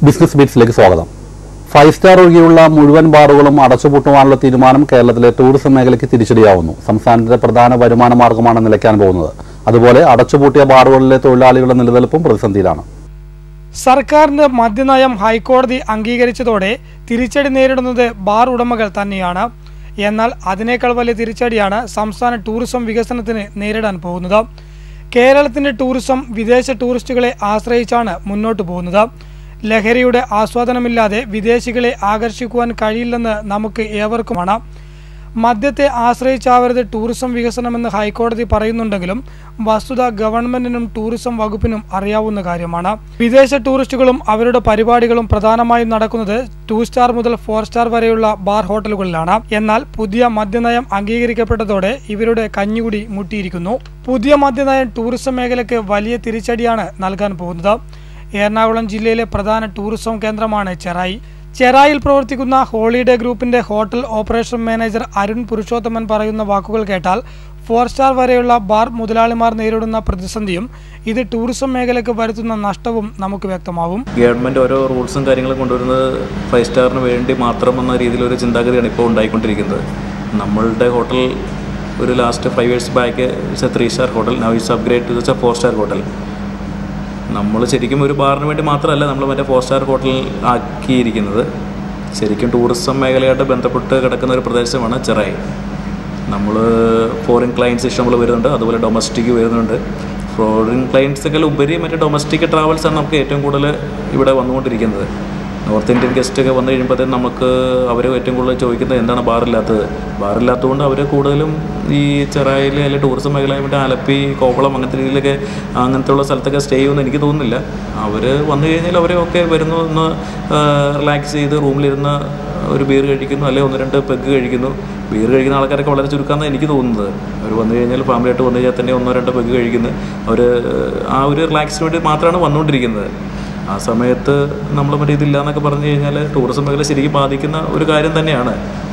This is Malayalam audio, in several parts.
ബിസിനസ് ബീറ്റ്സിലേക്ക് സ്വാഗതം ഫൈവ് സ്റ്റാർ ഒഴികെയുള്ള മുഴുവൻ ബാറുകളും അടച്ചുപൂട്ടുവാനുള്ള തീരുമാനം കേരളത്തിലെ ടൂറിസം മേഖലയ്ക്ക് തിരിച്ചടിയാവുന്നു സംസ്ഥാനത്തിന്റെ പ്രധാന വരുമാന മാർഗമാണ് നിലയ്ക്കാൻ പോകുന്നത് അതുപോലെ അടച്ചുപൂട്ടിയ ബാറുകളിലെ തൊഴിലാളികളുടെ നിലനിൽപ്പും പ്രതിസന്ധിയിലാണ് സർക്കാരിന്റെ മദ്യനയം ഹൈക്കോടതി അംഗീകരിച്ചതോടെ തിരിച്ചടി നേരിടുന്നത് ബാർ ഉടമകൾ തന്നെയാണ് എന്നാൽ അതിനേക്കാൾ വലിയ തിരിച്ചടിയാണ് സംസ്ഥാന ടൂറിസം വികസനത്തിന് നേരിടാൻ പോകുന്നത് കേരളത്തിന്റെ ടൂറിസം വിദേശ ടൂറിസ്റ്റുകളെ ആശ്രയിച്ചാണ് മുന്നോട്ട് പോകുന്നത് ലഹരിയുടെ ആസ്വാദനമില്ലാതെ വിദേശികളെ ആകർഷിക്കുവാൻ കഴിയില്ലെന്ന് നമുക്ക് ഏവർക്കുമാണ് മദ്യത്തെ ആശ്രയിച്ചാവരുത് ടൂറിസം വികസനമെന്ന് ഹൈക്കോടതി പറയുന്നുണ്ടെങ്കിലും വസ്തുത ഗവൺമെന്റിനും ടൂറിസം വകുപ്പിനും അറിയാവുന്ന കാര്യമാണ് വിദേശ ടൂറിസ്റ്റുകളും അവരുടെ പരിപാടികളും പ്രധാനമായും നടക്കുന്നത് ടു സ്റ്റാർ മുതൽ ഫോർ സ്റ്റാർ വരെയുള്ള ബാർ ഹോട്ടലുകളിലാണ് എന്നാൽ പുതിയ മദ്യനയം അംഗീകരിക്കപ്പെട്ടതോടെ ഇവരുടെ കഞ്ഞികുടി മുട്ടിയിരിക്കുന്നു പുതിയ മദ്യനയം ടൂറിസം മേഖലയ്ക്ക് വലിയ തിരിച്ചടിയാണ് നൽകാൻ പോകുന്നത് എറണാകുളം ജില്ലയിലെ പ്രധാന ടൂറിസം കേന്ദ്രമാണ് ചെറായി ചെറായിൽ പ്രവർത്തിക്കുന്ന ഹോളിഡേ ഗ്രൂപ്പിന്റെ hotel operation manager Arun Purushothaman പറയുന്ന വാക്കുകൾ കേട്ടാൽ ഫോർ സ്റ്റാർ വരെയുള്ള ബാർ മുതലാളിമാർ നേരിടുന്ന പ്രതിസന്ധിയും ഇത് ടൂറിസം മേഖലയ്ക്ക് വരുത്തുന്ന നഷ്ടവും നമുക്ക് വ്യക്തമാവും ഗവൺമെൻറ് ഓരോ റൂൾസും കാര്യങ്ങളും കൊണ്ടുവരുന്നത് ഫൈവ് സ്റ്റാറിന് വേണ്ടി മാത്രം എന്ന രീതിയിലൊരു ചിന്താഗതിയാണ് ഇപ്പോൾ ഉണ്ടായിക്കൊണ്ടിരിക്കുന്നത് നമ്മളുടെ ഹോട്ടൽ ഒരു last five years back it's a three star hotel now it's upgrade to it's a four star hotel നമ്മൾ ശരിക്കും ഒരു ബാറിന് വേണ്ടി മാത്രമല്ല നമ്മൾ മറ്റേ ഫോർ സ്റ്റാർ ഹോട്ടൽ ആക്കിയിരിക്കുന്നത് ശരിക്കും ടൂറിസം മേഖലയായിട്ട് ബന്ധപ്പെട്ട് കിടക്കുന്ന ഒരു പ്രദേശമാണ് ചെറായി നമ്മൾ ഫോറിൻ ക്ലയൻസ് ഇഷ്ടംപോലെ വരുന്നുണ്ട് അതുപോലെ ഡൊമസ്റ്റിക് വരുന്നുണ്ട് ഫോറിൻ ക്ലയൻസൊക്കെ ഉപരി മറ്റേ ഡൊമസ്റ്റിക് ട്രാവൽസാണ് നമുക്ക് ഏറ്റവും കൂടുതൽ ഇവിടെ വന്നുകൊണ്ടിരിക്കുന്നത് നോർത്ത് ഇന്ത്യൻ ഗസ്റ്റ് ഒക്കെ വന്നു കഴിയുമ്പോഴത്തേക്കും നമുക്ക് അവർ ഏറ്റവും കൂടുതൽ ചോദിക്കുന്നത് എന്താണ് ബാറില്ലാത്തത് ബാറില്ലാത്തതുകൊണ്ട് അവർ കൂടുതലും ഈ ചെറായിൽ അല്ലെങ്കിൽ ടൂറിസം മേഖല മറ്റേ ആലപ്പി കോവളം അങ്ങനത്തെ രീതിയിലൊക്കെ അങ്ങനത്തെ ഉള്ള സ്ഥലത്തൊക്കെ സ്റ്റേ ചെയ്യുമെന്ന് എനിക്ക് തോന്നുന്നില്ല അവർ വന്നു കഴിഞ്ഞാൽ അവർ ഒക്കെ വരുന്നു ഒന്ന് റിലാക്സ് ചെയ്ത് റൂമിലിരുന്ന് ഒരു ബീർ കഴിക്കുന്നു അല്ലെങ്കിൽ ഒന്ന് രണ്ട് പെഗ് കഴിക്കുന്നു ബീർ കഴിക്കുന്ന ആൾക്കാരൊക്കെ വളരെ ചുരുക്കമെന്നാണ് എനിക്ക് തോന്നുന്നത് അവർ വന്നു കഴിഞ്ഞാൽ ഫാമിലിയായിട്ട് വന്നു കഴിഞ്ഞാൽ തന്നെ ഒന്നോ രണ്ടോ പെഗ് കഴിക്കുന്നു അവർ ആ ഒരു റിലാക്സിന് വേണ്ടി മാത്രമാണ് വന്നുകൊണ്ടിരിക്കുന്നത് ആ സമയത്ത് നമ്മൾ മറ്റേ ഇതില്ല എന്നൊക്കെ പറഞ്ഞു കഴിഞ്ഞാൽ ടൂറിസം മേഖല ശരിക്കും ബാധിക്കുന്ന ഒരു കാര്യം തന്നെയാണ്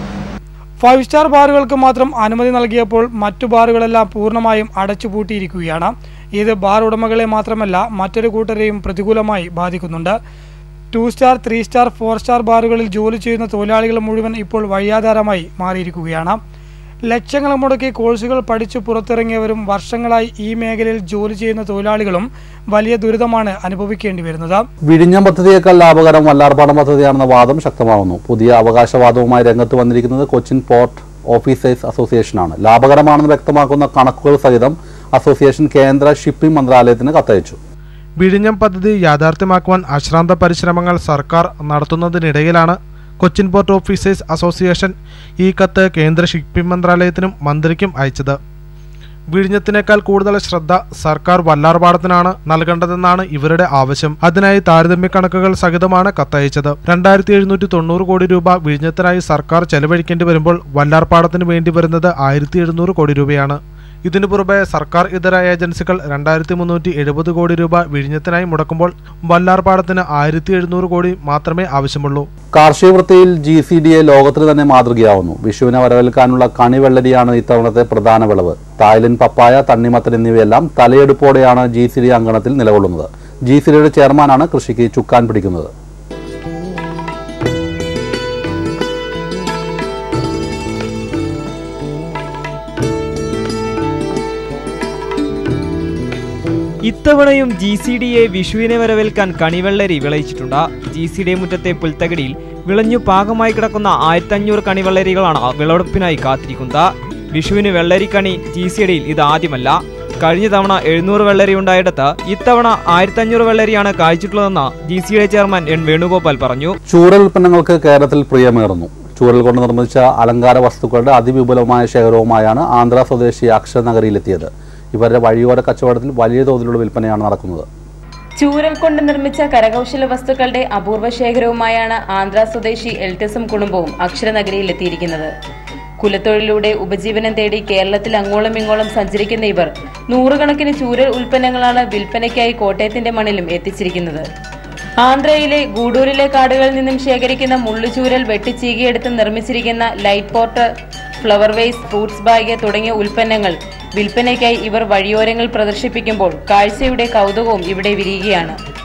ഫൈവ് സ്റ്റാർ ബാറുകൾക്ക് മാത്രം അനുമതി നൽകിയപ്പോൾ മറ്റു ബാറുകളെല്ലാം പൂർണ്ണമായും അടച്ചുപൂട്ടിയിരിക്കുകയാണ് ഇത് ബാർ ഉടമകളെ മാത്രമല്ല മറ്റൊരു കൂട്ടരെയും പ്രതികൂലമായി ബാധിക്കുന്നുണ്ട് two star three star four star ബാറുകളിൽ ജോലി ചെയ്യുന്ന തൊഴിലാളികൾ മുഴുവൻ ഇപ്പോൾ വഴിയാധാരമായി മാറിയിരിക്കുകയാണ് ലക്ഷങ്ങൾ മുടക്കി കോഴ്സുകൾ പഠിച്ചു പുറത്തിറങ്ങിയവരും വർഷങ്ങളായി ഈ മേഖലയിൽ ജോലി ചെയ്യുന്ന തൊഴിലാളികളും വലിയ ദുരിതമാണ് അനുഭവിക്കേണ്ടി വരുന്നത് വിഴിഞ്ഞം പദ്ധതിയേക്കാൾ ലാഭകരം വല്ലാർപാടം പദ്ധതിയാണെന്ന വാദം ശക്തമാവുന്നു പുതിയ അവകാശവാദവുമായി രംഗത്ത് വന്നിരിക്കുന്നത് കൊച്ചിൻ പോർട്ട് ഓഫീസേഴ്സ് അസോസിയേഷനാണ് ലാഭകരമാണെന്ന് വ്യക്തമാക്കുന്ന കണക്കുകൾ സഹിതം അസോസിയേഷൻ കേന്ദ്ര ഷിപ്പിംഗ് മന്ത്രാലയത്തിന് കത്തയച്ചു വിഴിഞ്ഞം പദ്ധതി യാഥാർത്ഥ്യമാക്കുവാൻ അശ്രാന്ത പരിശ്രമങ്ങൾ സർക്കാർ നടത്തുന്നതിനിടയിലാണ് കൊച്ചിൻ പോർട്ട് ഓഫീസേഴ്സ് അസോസിയേഷൻ ഈ കത്ത് കേന്ദ്ര ഷിപ്പിംഗ് മന്ത്രാലയത്തിനും മന്ത്രിക്കും അയച്ചത് വിഴിഞ്ഞത്തിനേക്കാൾ കൂടുതൽ ശ്രദ്ധ സർക്കാർ വല്ലാർപാടത്തിനാണ് നൽകേണ്ടതെന്നാണ് ഇവരുടെ ആവശ്യം അതിനായി താരതമ്യ കണക്കുകൾ സഹിതമാണ് കത്തയച്ചത് രണ്ടായിരത്തി എഴുന്നൂറ്റി തൊണ്ണൂറ് കോടി രൂപ വിഴിഞ്ഞത്തിനായി സർക്കാർ ചെലവഴിക്കേണ്ടി വരുമ്പോൾ വല്ലാർപാടത്തിന് വേണ്ടി വരുന്നത് ആയിരത്തി എഴുന്നൂറ് കോടി രൂപയാണ് ഇതിനു പുറമെ സർക്കാർ ഇതര ഏജൻസികൾ രണ്ടായിരത്തി മുന്നൂറ്റി എഴുപത് കോടി രൂപ വിഴിഞ്ഞത്തിനായി മുടക്കുമ്പോൾ വല്ലാർപാടത്തിന് ആയിരത്തി എഴുന്നൂറ് കോടി മാത്രമേ ആവശ്യമുള്ളൂ കാർഷിക വൃത്തിയിൽ ജി സി ഡി എ ലോകത്തിന് തന്നെ മാതൃകയാവുന്നു വിഷുവിനെ വരവേൽക്കാനുള്ള കണിവെള്ളരിയാണ് ഇത്തവണത്തെ പ്രധാന വിളവ് തായ്ലൻഡ് പപ്പായ തണ്ണിമത്തൻ എന്നിവയെല്ലാം തലയെടുപ്പോടെയാണ് ജി സി ഡി അങ്കണത്തിൽ നിലകൊള്ളുന്നത് ജി സി ഡിയുടെ ചെയർമാനാണ് കൃഷിക്ക് ചുക്കാൻ പിടിക്കുന്നത് ഇത്തവണയും ജി സി ഡിയെ വിഷുവിനെ വരവേൽക്കാൻ കണിവെള്ളരി വിളയിച്ചിട്ടുണ്ട് ജി സി ഡി മുറ്റത്തെ പുൽത്തകിടിയിൽ വിളഞ്ഞു പാകമായി കിടക്കുന്ന ആയിരത്തഞ്ഞൂറ് കണിവെള്ളരികളാണ് വിളവെടുപ്പിനായി കാത്തിരിക്കുന്നത് വിഷുവിന് വെള്ളരിക്കണി ജി സി ഡിയിൽ ഇത് ആദ്യമല്ല കഴിഞ്ഞ തവണ എഴുന്നൂറ് വെള്ളരി ഉണ്ടായിടത്ത് ഇത്തവണ ആയിരത്തഞ്ഞൂറ് വെള്ളരിയാണ് കായ്ച്ചിട്ടുള്ളതെന്ന് G C D chairman N Venugopal പറഞ്ഞു ചൂരൽ ഉൽപ്പന്നങ്ങൾക്ക് കേരളത്തിൽ പ്രിയമേറുന്നു ചൂരൽ കൊണ്ട് നിർമ്മിച്ച അലങ്കാര വസ്തുക്കളുടെ അതിവിപുലമായ ശേഖരവുമായാണ് ആന്ധ്ര സ്വദേശി അക്ഷരനഗരിയിലെത്തിയത് ഇവരുടെ വഴിയോര കച്ചവടത്തിൽ വലിയ തോതിലുള്ള വിൽപ്പനയാണ് നടക്കുന്നത് ചൂരൽ കൊണ്ട് നിർമ്മിച്ച കരകൗശല വസ്തുക്കളുടെ അപൂർവ ശേഖരവുമായാണ് ആന്ധ്ര സ്വദേശി എൽറ്റസും കുടുംബവും അക്ഷരനഗരിയിലെത്തിയിരിക്കുന്നത് കുലത്തൊഴിലൂടെ ഉപജീവനം തേടി കേരളത്തിൽ അങ്ങോളം ഇങ്ങോളം സഞ്ചരിക്കുന്ന ഇവർ നൂറുകണക്കിന് ചൂരൽ ഉൽപ്പന്നങ്ങളാണ് വിൽപ്പനയ്ക്കായി കോട്ടയത്തിന്റെ മണ്ണിലും എത്തിച്ചിരിക്കുന്നത് ആന്ധ്രയിലെ ഗൂഡൂരിലെ കാടുകളിൽ നിന്നും ശേഖരിക്കുന്ന മുള്ളുചൂരൽ വെട്ടിച്ചീകിയെടുത്ത് നിർമ്മിച്ചിരിക്കുന്ന light port flower vase fruits bag തുടങ്ങിയ ഉൽപ്പന്നങ്ങൾ വിൽപ്പനയ്ക്കായി ഇവർ വഴിയോരങ്ങൾ പ്രദർശിപ്പിക്കുമ്പോൾ കാഴ്ചയുടെ കൗതുകവും ഇവിടെ വിരിയുകയാണ്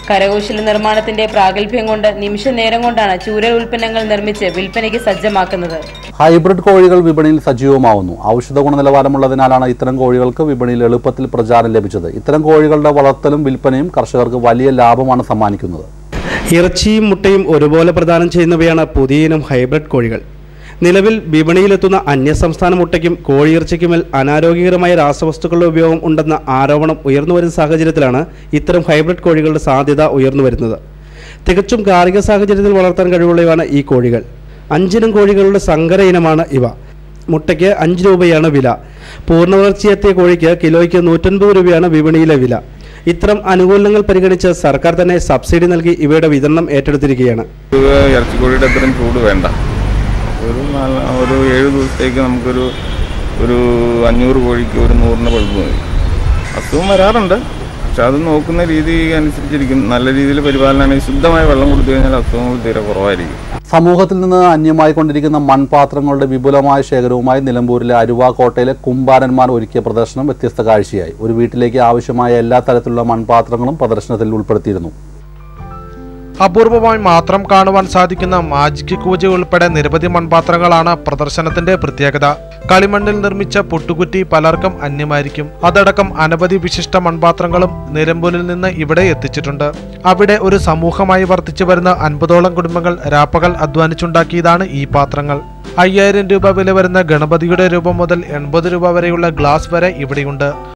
കരകൗശല നിർമ്മാണത്തിന്റെ പ്രാഗൽഭ്യം കൊണ്ട് നിമിഷ നേരം കൊണ്ടാണ് ചൂരൽ ഉൽപ്പന്നങ്ങൾ നിർമ്മിച്ച് വിൽപ്പനയ്ക്ക് സജ്ജമാക്കുന്നത് ഹൈബ്രിഡ് കോഴികൾ വിപണിയിൽ സജീവമാവുന്നു ഔഷധ ഗുണനിലവാരമുള്ളതിനാലാണ് ഇത്തരം കോഴികൾക്ക് വിപണിയിൽ എളുപ്പത്തിൽ പ്രചാരം ലഭിച്ചത് ഇത്തരം കോഴികളുടെ വളർത്തലും വിൽപ്പനയും കർഷകർക്ക് വലിയ ലാഭമാണ് സമ്മാനിക്കുന്നത് ഇറച്ചിയും മുട്ടയും ഒരുപോലെ പ്രദാനം ചെയ്യുന്നവയാണ് പുതിയ ഇനം ഹൈബ്രിഡ് കോഴികൾ നിലവിൽ വിപണിയിലെത്തുന്ന അന്യസംസ്ഥാന മുട്ടയ്ക്കും കോഴിയിറച്ചിക്കുമേൽ അനാരോഗ്യകരമായ രാസവസ്തുക്കളുടെ ഉപയോഗം ഉണ്ടെന്ന ആരോപണം ഉയർന്നുവരുന്ന സാഹചര്യത്തിലാണ് ഇത്തരം ഹൈബ്രിഡ് കോഴികളുടെ സാധ്യത ഉയർന്നുവരുന്നത് തികച്ചും കാർഷിക സാഹചര്യത്തിൽ വളർത്താൻ കഴിവുള്ളവയാണ് ഈ കോഴികൾ അഞ്ചിനം കോഴികളുടെ സങ്കര ഇനമാണ് ഇവ മുട്ടയ്ക്ക് അഞ്ച് രൂപയാണ് വില പൂർണ്ണ വളർച്ചയെത്തിയ കോഴിക്ക് കിലോയ്ക്ക് നൂറ്റൻപത് രൂപയാണ് വിപണിയിലെ വില ഇത്തരം ആനുകൂല്യങ്ങൾ പരിഗണിച്ച് സർക്കാർ തന്നെ സബ്സിഡി നൽകി ഇവയുടെ വിതരണം ഏറ്റെടുത്തിരിക്കുകയാണ് ഇത് ഇറച്ചിക്കോഴിയുടെ അത്രയും ചൂട് വേണ്ട ഒരു നാല് ഒരു ഏഴ് ദിവസത്തേക്ക് നമുക്കൊരു ഒരു അഞ്ഞൂറ് കോഴിക്ക് ഒരു നൂറിന് ബൾബ് മതി അസുഖം വരാറുണ്ട് പക്ഷെ അത് നോക്കുന്ന രീതി അനുസരിച്ചിരിക്കും നല്ല രീതിയിൽ പരിപാലനമാണെങ്കിൽ ശുദ്ധമായ വെള്ളം കൊടുത്തു കഴിഞ്ഞാൽ അസുഖങ്ങൾ തീരെ കുറവായിരിക്കും സമൂഹത്തിൽ നിന്ന് അന്യമായി കൊണ്ടിരിക്കുന്ന മൺപാത്രങ്ങളുടെ വിപുലമായ ശേഖരവുമായി നിലമ്പൂരിലെ അരുവ കോട്ടയിലെ കുമ്പാരന്മാർ ഒരുക്കിയ പ്രദർശനം വ്യത്യസ്ത കാഴ്ചയായി ഒരു വീട്ടിലേക്ക് ആവശ്യമായ എല്ലാ തരത്തിലുള്ള മൺപാത്രങ്ങളും പ്രദർശനത്തിൽ ഉൾപ്പെടുത്തിയിരുന്നു അപൂർവമായി മാത്രം കാണുവാൻ സാധിക്കുന്ന മാജിക് കൂജ ഉൾപ്പെടെ നിരവധി മൺപാത്രങ്ങളാണ് പ്രദർശനത്തിന്റെ പ്രത്യേകത കളിമണ്ണിൽ നിർമ്മിച്ച പൊട്ടുകുറ്റി പലർക്കും അന്യമായിരിക്കും അതടക്കം അനവധി വിശിഷ്ട മൺപാത്രങ്ങളും നിലമ്പൂരിൽ നിന്ന് ഇവിടെ എത്തിച്ചിട്ടുണ്ട് അവിടെ ഒരു സമൂഹമായി വർദ്ധിച്ചു വരുന്ന അൻപതോളം കുടുംബങ്ങൾ രാപ്പകൽ അധ്വാനിച്ചുണ്ടാക്കിയതാണ് ഈ പാത്രങ്ങൾ അയ്യായിരം രൂപ വില വരുന്ന ഗണപതിയുടെ രൂപം മുതൽ എൺപത് രൂപ വരെയുള്ള ഗ്ലാസ് വരെ ഇവിടെയുണ്ട്